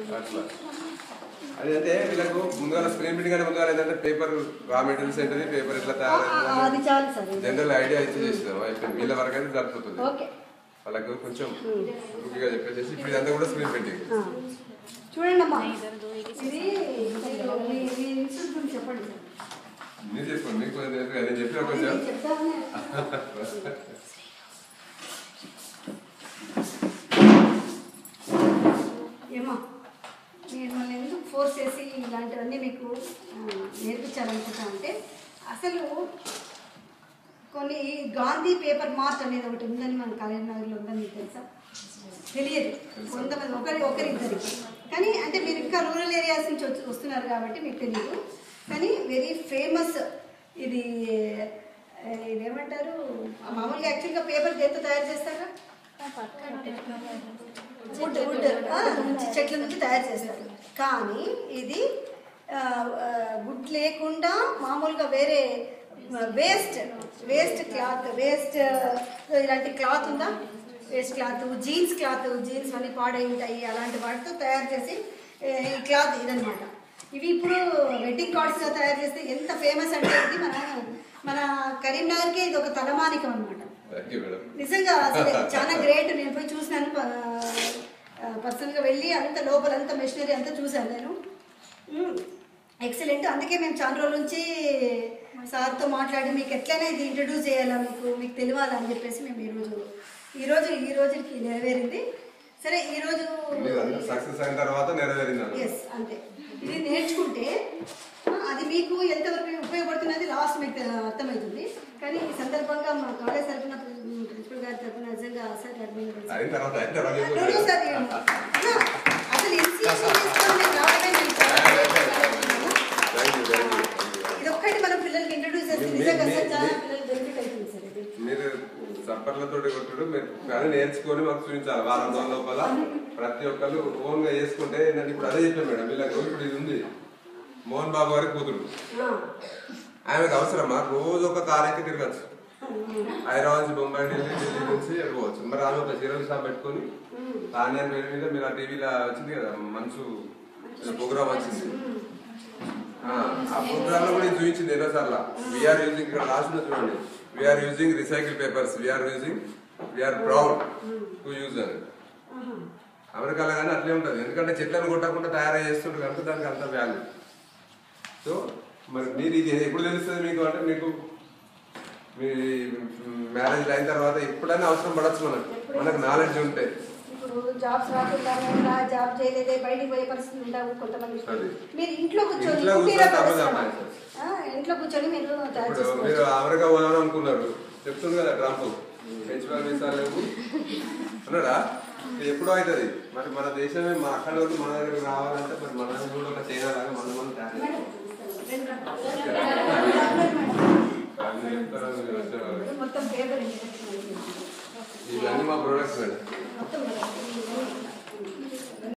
అట్లా అది అంటే వీళ్ళకు ముందుగా స్క్రీన్ ప్రింట్ కానీ ముందుగా ఏంటంటే పేపర్ రా మెటీరియల్స్ ఏంటది పేపర్ ఎట్లా ఆ, ఆ, తయారు అది చాలు సార్ జనరల్ ఐడియా ఇచ్చి చేసినాం అయిపోయింది వీళ్ళ వరకు అయితే సరిపోతుంది ఓకే వాళ్ళకు కొంచెం గుడ్డిగా చెప్పేసి ఇప్పుడు ఇదంతా కూడా స్క్రీన్ ప్రింటింగ్ ఆ. చూడండి అమ్మా ఇది మీరు మీ మీ ఇన్స్టిట్యూట్ గురించి చెప్పండి సార్ మీరు చెప్పండి మీకు కొంచెం తెలుసు కదా, నేను చెప్పిన కొంచెం నేను చెప్తానే ఏమో నేను మిమ్మల్ని ఎందుకు ఫోర్స్ చేసి ఇలాంటివన్నీ మీకు ఆ, నేర్పించాలనుకుంటా అంటే అసలు కొన్ని గాంధీ పేపర్ మార్ట్ అనేది ఒకటి ఉందని మన కరీంనగర్లో ఉందని మీకు తెలుసా తెలియదు కొంతమంది ఒకరి ఒకరిద్దరికి కానీ అంటే మీరు ఇంకా రూరల్ ఏరియాస్ నుంచి వచ్చి వస్తున్నారు కాబట్టి మీకు తెలియదు కానీ వెరీ ఫేమస్ ఇది ఆ, ఇదేమంటారు మామూలుగా యాక్చువల్గా పేపర్ దేంతో తయారు చేస్తారా వుడ్ వుడ్ ఆ, నుంచి చెట్ల నుంచి తయారు చేస్తారు కానీ ఇది ఆ, ఆ, వుడ్ లేకుండా మామూలుగా వేరే వేస్ట్ వేస్ట్ క్లాత్ వేస్ట్ ఇలాంటి క్లాత్ ఉందా waste cloth jeans cloth jeans అన్ని పాడై ఉంటాయి అలాంటి వాటితో తయారు చేసి ఏ, ఈ క్లాత్ ఇదనమాట ఇవి ఇప్పుడు వెడ్డింగ్ కార్డ్స్గా తయారు చేస్తే ఎంత ఫేమస్ అంటే ఇది మన మన కరీంనగర్కే ఇది ఒక తలమానికం అనమాట థ్యాంక్ యూ మేడం నిజంగా అసలు చాలా గ్రేట్ నేను పోయి చూసినాను పర్సనల్గా వెళ్ళి అంత లోపల అంత మెషినరీ అంతా చూశాను నేను ఎక్సలెంట్ అందుకే మేము చాలా రోజుల నుంచి సార్తో మాట్లాడి మీకు ఎట్లయినా ఇది ఇంట్రడ్యూస్ చేయాలా మీకు మీకు తెలియాలా అని చెప్పేసి మేము ఈరోజు ఈరోజు ఈ రోజుకి నెరవేరింది సరే ఈరోజు మీరు అందరూ సక్సెస్ అయిన తర్వాత నెరవేరింది అన్నమాట. ఎస్ అంతే ఇది నేర్చుకుంటే ఆ, అది మీకు ఎంతవరకు ఉపయోగపడుతున్నది లాస్ట్ మీకు అర్థమవుతుంది కానీ ఈ సందర్భంగా మా కాలేజ్ తరఫున ప్రిన్సిపల్ గారి తరఫున నిజంగా సార్ అడ్మిన్ అయిన తర్వాత అయిన తర్వాత No, no, చెప్తాను. sir, you- no. అసలు NCC తీసుకొని నేను రావడమే నేను చాలా గర్వపడుతున్నాను. థ్యాంక్ యూ థ్యాంక్ యూ ఇది ఒక్కటి మనం పిల్లలకి ఇంట్రడ్యూస్ చేస్తే మీ- నిజంగా మీ- సార్ చాలా మీ- పిల్లలు బెనిఫిట్ అవుతుంది సార్ ఇది మీరు సప్పర్లతో కొట్టుడు మీరు కానీ నేర్చుకొని మాకు చూపించాలి వారం రోజుల లోపల ప్రతి ఒక్కరు ఓన్ గా చేసుకుంటే ఏంటంటే ఇప్పుడు అదే చెప్పాను మేడం వీళ్ళకి ఇప్పుడు ఇది ఉంది మోహన్ బాబు గారి కూతురు ఆ. ఆమెకు అవసరమా రోజు ఒక కారెక్కి తిరగచ్చు హైదరాబాద్ నుంచి బొంబాయి ఢిల్లీ ఢిల్లీ నుంచి వెళ్ళిపోవచ్చు మరి ఆమె ఒక చీరల షాప్ పెట్టుకొని తానే పేరు మీద మీరు ఆ టీవీలో వచ్చింది కదా మంచు ప్రోగ్రామ్ వచ్చింది ఆ ఆ ప్రోగ్రామ్ లో కూడా ఇది చూపించింది ఎన్నోసార్లు వీఆర్ యూజింగ్ ఇక్కడ రాసిన చూడండి we are using recycle papers we are using we are proud to use అని ఆహా. అమెరికాలో కానీ అట్లే ఉంటుంది ఎందుకంటే చెట్లను కొట్టకుండా తయారు చేస్తుంటారు కనుక దానికి అంత వాల్యూ సో మరి మీరు ఇది ఎప్పుడు తెలుస్తుంది మీకు అంటే మీకు మీ మ్యారేజ్ అయిన తర్వాత ఎప్పుడైనా అవసరం పడచ్చు మనకు మనకు నాలెడ్జ్ ఉంటే ఇప్పుడు జాబ్స్ రాకుండా ఇలా జాబ్ చేయలేదే బయటికి పోయే పరిస్థితి ఉండవు కొంతమంది అది. మీరు ఇంట్లో కూర్చొని ఇంట్లో కుటీర కూర్చొని తప్పదు పరిశ్రమ. అమ్మాయి. ఆ, ఇంట్లో కూర్చొని మీరు తయారు ఇప్పుడు చేసుకోవచ్చు మీరు అమెరికా పోదామని అనుకున్నారు చెప్తుంది కదా ట్రంప్ హెచ్వల్ వీసా లేవు అన్నాడా ఇది ఎప్పుడో అవుతుంది మరి మన దేశమే మా అక్కడ వరకు మన దగ్గరికి రావాలంటే మరి మన కూడా ఒక చైనా లాగా మనం మనం తయారు చేయాలి. అది చెప్తారా మీరు వచ్చేవారు. మొత్తం పేపర్ ఇవన్నీ మా ప్రొడక్ట్స్ మేడం